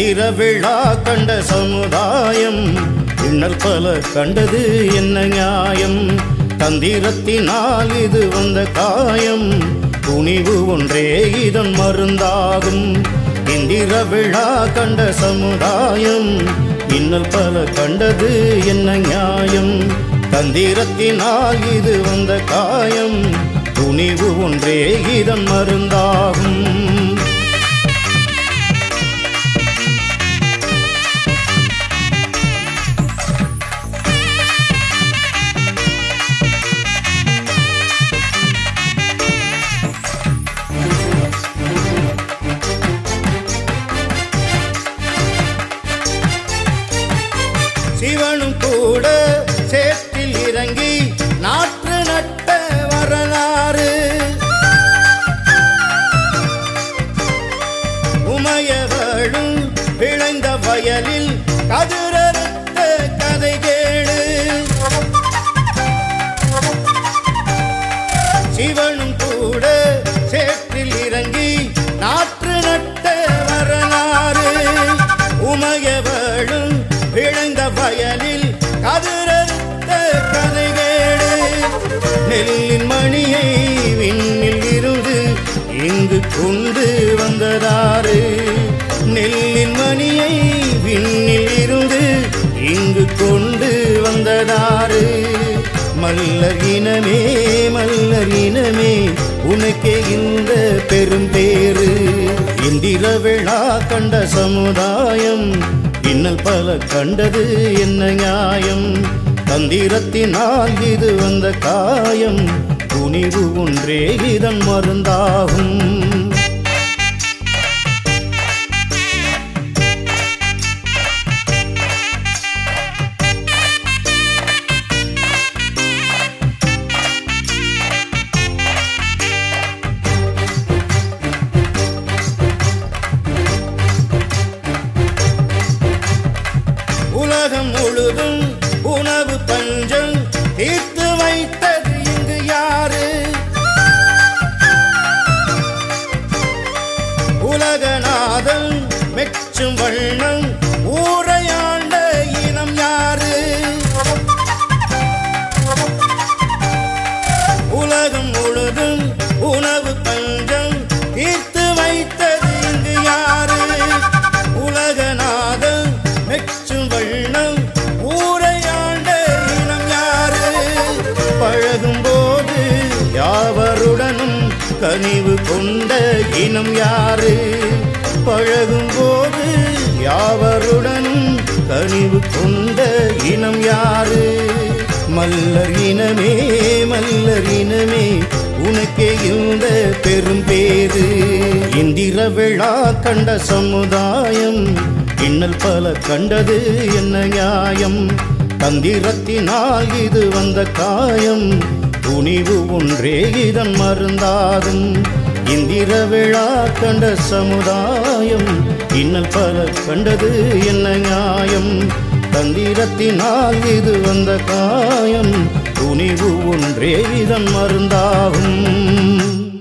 இந்திர விழா கண்ட சமுதாயம் இன்னல் பல கண்டது என்ன நியாயம் தந்திரத்தினால் இது வந்த காயம் துணிவு ஒன்றே இதன் மருந்தாகும் இந்திர விழா கண்ட சமுதாயம் இன்னல் பல கண்டது என்ன நியாயம் தந்திரத்தினால் இது வந்த காயம் துணிவு ஒன்றே இதன் மருந்தாகும் சிவனும் கூட சேற்றில் இறங்கி நாற்று நட்ட வரலாறு உமையவளும் விளைந்த வயலில் கதிரறுத்த கதை கேளு சிவனும் கூட சேற்றில் இறங்கி நாற்று நட்ட வரலாறு உமையவளும் விளைந்த வயலில் கதிரறுத்த கதைகேடு நெல்லின் மணியை விண்ணில் இருந்து இங்கு கொண்டு வந்ததாறு நெல்லின் மணியை விண்ணில் இருந்து இங்கு கொண்டு வந்ததாறு மல்லர் இனமே மல்லர் இனமே உனக்கே இந்த பெரும் பேரு இந்திர விழா கண்ட சமுதாயம் இன்னல் பல கண்டது என்ன நியாயம் தந்திரத்தினால் இது வந்த காயம் துணிவு ஒன்றே இதன் மருந்தாகும் உலகம் முழுதும் உணவு பஞ்சம் தீர்த்து வைத்தது இங்கு யாரு உலகநாதன் மெச்சும் வண்ணம் ஊரையாண்ட இனம் யாரு உலகம் முழுதும் உணவு பஞ்சம் தீர்த்து வைத்தது இங்கு யாரு உலகநாதன் மெச்சும் வண்ணம் ஊரையாண்ட இனம் யாரு பழகும் போது யாவருடனும் கனிவு கொண்ட இனம் யாரு பழகும் போது யாவருடனும் கனிவு கொண்ட இனம் யாரு மல்லர் இனமே மல்லர் இனமே உனக்கே இந்த பெரும் பேரு இந்திர விழா கண்ட சமுதாயம் இன்னல் பல கண்டது என்ன நியாயம் தந்திரத்தினால் இது வந்த காயம் துணிவு ஒன்றே இதன் மருந்தாகும் இந்திர விழா கண்ட சமுதாயம் இன்னல் பல கண்டது என்ன நியாயம் தந்திரத்தினால் இது வந்த காயம் துணிவு ஒன்றே இதன் மருந்தாகும்